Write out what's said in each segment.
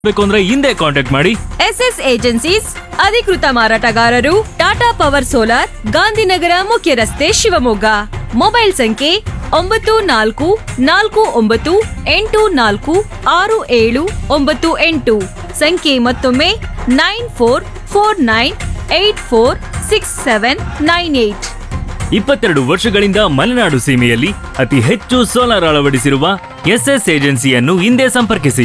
ಬೇಕು ಅಂದ್ರೆ ಹಿಂದೆ ಕಾಂಟ್ಯಾಕ್ಟ್ ಮಾಡಿ ಎಸ್ ಎಸ್ ಏಜೆನ್ಸೀಸ್ ಅಧಿಕೃತ ಮಾರಾಟಗಾರರು ಟಾಟಾ ಪವರ್ ಸೋಲಾರ್ ಗಾಂಧಿನಗರ ಮುಖ್ಯ ರಸ್ತೆ ಶಿವಮೊಗ್ಗ ಮೊಬೈಲ್ ಸಂಖ್ಯೆ ಒಂಬತ್ತು ನಾಲ್ಕು ನಾಲ್ಕು ಒಂಬತ್ತು ಎಂಟು ನಾಲ್ಕು ಆರು ಏಳು ಒಂಬತ್ತು ಎಂಟು ಸಂಖ್ಯೆ ಮತ್ತೊಮ್ಮೆ nine four four nine eight four six seven nine eight ಇಪ್ಪತ್ತೆರಡು ವರ್ಷಗಳಿಂದ ಮಲೆನಾಡು ಸೀಮೆಯಲ್ಲಿ ಅತಿ ಹೆಚ್ಚು ಸೋಲಾರ್ ಅಳವಡಿಸಿರುವ ಎಸ್ಎಸ್ ಏಜೆನ್ಸಿಯನ್ನು ಹಿಂದೆ ಸಂಪರ್ಕಿಸಿ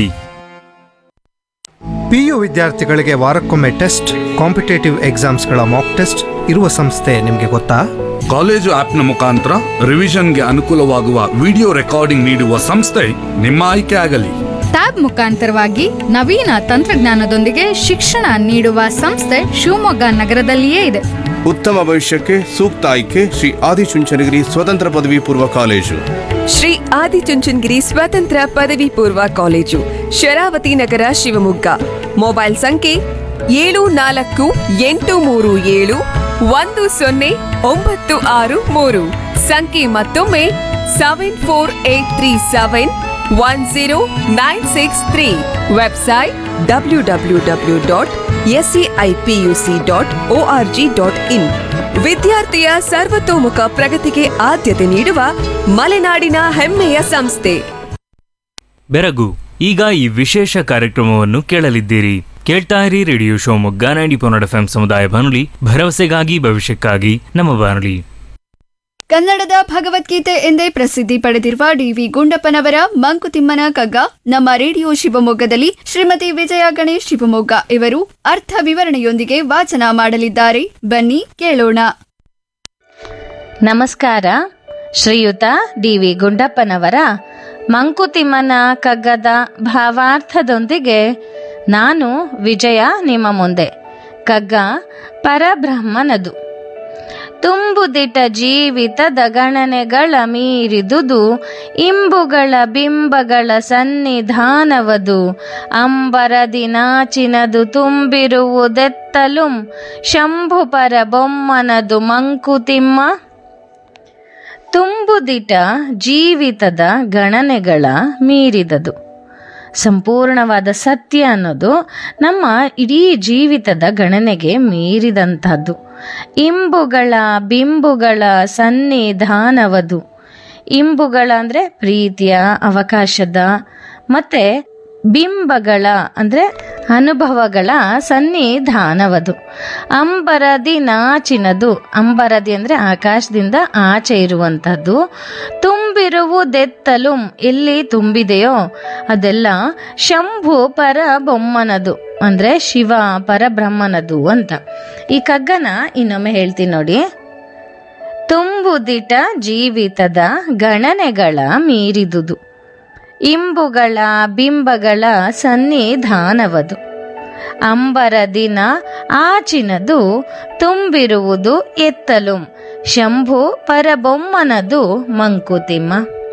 ಪಿಯು ವಿದ್ಯಾರ್ಥಿಗಳಿಗೆ ವಾರಕ್ಕೊಮ್ಮೆ ಟೆಸ್ಟ್ ಕಾಂಪಿಟೇಟಿವ್ ಎಕ್ಸಾಮ್ಸ್ಗಳ ಮಾಕ್ ಟೆಸ್ಟ್ ಇರುವ ಸಂಸ್ಥೆ ನಿಮಗೆ ಗೊತ್ತಾ ಕಾಲೇಜು ಆಪ್ನ ಮುಖಾಂತರ ರಿವಿಷನ್ಗೆ ಅನುಕೂಲವಾಗುವ ವಿಡಿಯೋ ರೆಕಾರ್ಡಿಂಗ್ ನೀಡುವ ಸಂಸ್ಥೆ ನಿಮ್ಮ ಆಯ್ಕೆ ಆಗಲಿ ಟ್ಯಾಬ್ ಮುಖಾಂತರವಾಗಿ ನವೀನ ತಂತ್ರಜ್ಞಾನದೊಂದಿಗೆ ಶಿಕ್ಷಣ ನೀಡುವ ಸಂಸ್ಥೆ ಶಿವಮೊಗ್ಗ ನಗರದಲ್ಲಿಯೇ ಇದೆ ಉತ್ತಮ ಭವಿಷ್ಯಕ್ಕೆ ಸೂಕ್ತ ಆಯ್ಕೆ ಶ್ರೀ ಆದಿಚುಂಚನಗಿರಿ ಸ್ವತಂತ್ರ ಪದವಿ ಪೂರ್ವ ಕಾಲೇಜು ಶ್ರೀ ಆದಿಚುಂಚನಗಿರಿ ಸ್ವತಂತ್ರ ಪದವಿ ಪೂರ್ವ ಕಾಲೇಜು ಶರಾವತಿ ನಗರ ಶಿವಮೊಗ್ಗ ಮೊಬೈಲ್ ಸಂಖ್ಯೆ ಏಳು ನಾಲ್ಕು ಎಂಟು ಮೂರು ಏಳು ಒಂದು ಸೊನ್ನೆ ಒಂಬತ್ತು ಆರು ಮೂರು ಸಂಖ್ಯೆ ಮತ್ತೊಮ್ಮೆ seven four eight three seven one zero nine six three website W W W dot SCIPUC dot O R G dot in ವಿದ್ಯಾರ್ಥಿಯ ಸರ್ವತೋಮುಖ ಪ್ರಗತಿಗೆ ಆದ್ಯತೆ ನೀಡುವ ಮಲೆನಾಡಿನ ಹೆಮ್ಮೆಯ ಸಂಸ್ಥೆ ಬೆರಗು ಈಗ ಈ ವಿಶೇಷ ಕಾರ್ಯಕ್ರಮವನ್ನು ಕೇಳಲಿದ್ದೀರಿ ಕೇಳ್ತಾ ಇರಿ ರೇಡಿಯೋ ಶಿವಮೊಗ್ಗ ನೈಂಟಿ ಪೊನ್ನಡ ಎಫ್ ಸಮುದಾಯ ಬಾನುಲಿ ಭರವಸೆಗಾಗಿ ಭವಿಷ್ಯಕ್ಕಾಗಿ ನಮ್ಮ ಬಾನುಲಿ ಕನ್ನಡದ ಭಗವದ್ಗೀತೆ ಎಂದೇ ಪ್ರಸಿದ್ಧಿ ಪಡೆದಿರುವ ಡಿವಿ ಗುಂಡಪ್ಪನವರ ಮಂಕುತಿಮ್ಮನ ಕಗ್ಗ ನಮ್ಮ ರೇಡಿಯೋ ಶಿವಮೊಗ್ಗದಲ್ಲಿ ಶ್ರೀಮತಿ ವಿಜಯ ಗಣೇಶ್ ಶಿವಮೊಗ್ಗ ಇವರು ಅರ್ಥ ವಿವರಣೆಯೊಂದಿಗೆ ವಾಚನ ಮಾಡಲಿದ್ದಾರೆ ಬನ್ನಿ ಕೇಳೋಣ ನಮಸ್ಕಾರ ಶ್ರೀಯುತ ಡಿ ವಿ ಗುಂಡಪ್ಪನವರ ಮಂಕುತಿಮ್ಮನ ಕಗ್ಗದ ಭಾವಾರ್ಥದೊಂದಿಗೆ ನಾನು ವಿಜಯ ನಿಮ್ಮ ಮುಂದೆ ಕಗ್ಗ ಪರಬ್ರಹ್ಮನದು ತುಂಬುದಿಟ ಜೀವಿತದ ಗಣನೆಗಳ ಮೀರಿದುದು ಇಂಬುಗಳ ಬಿಂಬಗಳ ಸನ್ನಿಧಾನವದು ಅಂಬರದಿ ನಾಚಿನದು ತುಂಬಿರುವುದೆತ್ತಲುಂ ಶಂಭುಪರ ಬೊಮ್ಮನದು ಮಂಕುತಿಮ್ಮ ತುಂಬುದಿಟ ಜೀವಿತದ ಗಣನೆಗಳ ಮೀರಿದದು ಸಂಪೂರ್ಣವಾದ ಸತ್ಯ ಅನ್ನೋದು ನಮ್ಮ ಇಡೀ ಜೀವಿತದ ಗಣನೆಗೆ ಮೀರಿದಂಥದ್ದು ಇಂಬುಗಳ ಬಿಂಬುಗಳ ಸನ್ನಿಧಾನವದು ಇಂಬುಗಳ ಅಂದರೆ ಪ್ರೀತಿಯ ಅವಕಾಶದ ಮತ್ತೆ ಬಿಂಬಗಳ ಅಂದರೆ ಅನುಭವಗಳ ಸನ್ನಿಧಾನವದು ಅಂಬರದಿ ನಾಚಿನದು ಅಂಬರದಿ ಅಂದರೆ ಆಕಾಶದಿಂದ ಆಚೆ ಇರುವಂಥದ್ದು ತುಂಬಿರುವುದೆತ್ತಲು ಎಲ್ಲಿ ತುಂಬಿದೆಯೋ ಅದೆಲ್ಲ ಶಂಭು ಪರ ಬೊಮ್ಮನದು ಅಂದರೆ ಶಿವ ಪರಬ್ರಹ್ಮನದು ಅಂತ ಈ ಕಗ್ಗನ ಇನ್ನೊಮ್ಮೆ ಹೇಳ್ತೀನಿ ನೋಡಿ ತುಂಬುದಿಟ ಜೀವಿತದ ಗಣನೆಗಳ ಮೀರಿದುದು ಇಂಬುಗಳ ಬಿಂಬಗಳ ಸನ್ನಿಧಾನವದು ಅಂಬರ ದಿನ ಆಚಿನದು ತುಂಬಿರುವುದು ಎತ್ತಲು ಶಂಭು ಪರಬೊಮ್ಮನದು ಮಂಕುತಿಮ್ಮ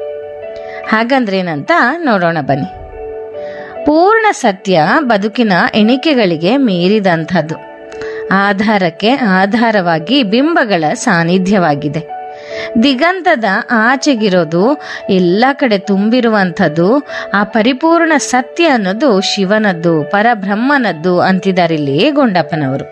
ಹಾಗಂದ್ರೇನಂತ ನೋಡೋಣ ಬನ್ನಿ ಪೂರ್ಣ ಸತ್ಯ ಬದುಕಿನ ಎಣಿಕೆಗಳಿಗೆ ಮೀರಿದಂಥದ್ದು ಆಧಾರಕ್ಕೆ ಆಧಾರವಾಗಿ ಬಿಂಬಗಳ ಸಾನ್ನಿಧ್ಯವಾಗಿದೆ ದಿಗಂತದ ಆಚೆಗಿರೋದು ಎಲ್ಲ ಕಡೆ ತುಂಬಿರುವಂಥದ್ದು ಆ ಪರಿಪೂರ್ಣ ಸತ್ಯ ಅನ್ನೋದು ಶಿವನದ್ದು ಪರಬ್ರಹ್ಮನದ್ದು ಅಂತಿದಾರಿಲ್ಲಿ ಗುಂಡಪ್ಪನವರು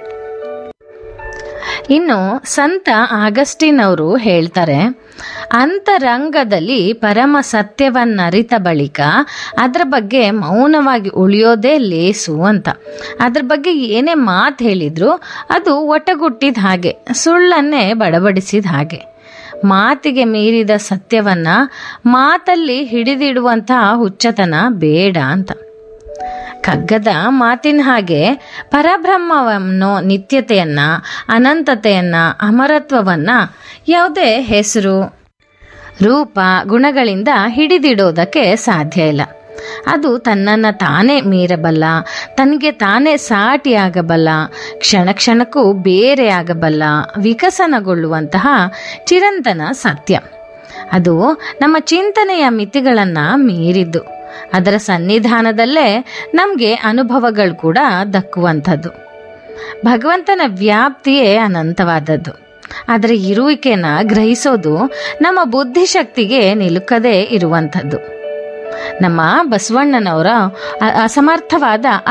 ಇನ್ನು ಸಂತ ಆಗಸ್ಟಿನ್ ಅವರು ಹೇಳ್ತಾರೆ ಅಂತರಂಗದಲ್ಲಿ ಪರಮ ಸತ್ಯವನ್ನರಿತ ಬಳಿಕ ಅದರ ಬಗ್ಗೆ ಮೌನವಾಗಿ ಉಳಿಯೋದೇ ಲೇಸು ಅಂತ ಅದ್ರ ಬಗ್ಗೆ ಏನೇ ಮಾತು ಹೇಳಿದ್ರು ಅದು ಒಟ್ಟಗುಟ್ಟಿದ ಹಾಗೆ ಸುಳ್ಳನ್ನೇ ಬಡಬಡಿಸಿದ ಹಾಗೆ ಮಾತಿಗೆ ಮೀರಿದ ಸತ್ಯವನ್ನ ಮಾತಲ್ಲಿ ಹಿಡಿದಿಡುವಂತಹ ಹುಚ್ಚತನ ಬೇಡ ಅಂತ ಕಗ್ಗದ ಮಾತಿನ ಹಾಗೆ ಪರಬ್ರಹ್ಮವನ್ನು ನಿತ್ಯತೆಯನ್ನ ಅನಂತತೆಯನ್ನ ಅಮರತ್ವವನ್ನ ಯಾವುದೇ ಹೆಸರು ರೂಪ ಗುಣಗಳಿಂದ ಹಿಡಿದಿಡೋದಕ್ಕೆ ಸಾಧ್ಯ ಇಲ್ಲ ಅದು ತನ್ನನ್ನು ತಾನೇ ಮೀರಬಲ್ಲ ತನಗೆ ತಾನೇ ಸಾಟಿಯಾಗಬಲ್ಲ ಕ್ಷಣ ಕ್ಷಣಕ್ಕೂ ಬೇರೆಯಾಗಬಲ್ಲ ವಿಕಸನಗೊಳ್ಳುವಂತಹ ಚಿರಂತನ ಸತ್ಯ ಅದು ನಮ್ಮ ಚಿಂತನೆಯ ಮಿತಿಗಳನ್ನು ಮೀರಿದ್ದು ಅದರ ಸನ್ನಿಧಾನದಲ್ಲೇ ನಮಗೆ ಅನುಭವಗಳು ಕೂಡ ದಕ್ಕುವಂಥದ್ದು ಭಗವಂತನ ವ್ಯಾಪ್ತಿಯೇ ಅನಂತವಾದದ್ದು ಅದರ ಇರುವಿಕೆನ ಗ್ರಹಿಸೋದು ನಮ್ಮ ಬುದ್ಧಿಶಕ್ತಿಗೆ ನಿಲುಕದೇ ಇರುವಂಥದ್ದು ನಮ್ಮ ಬಸವಣ್ಣನವರ ಅ- ಅಸಮರ್ಥವಾದ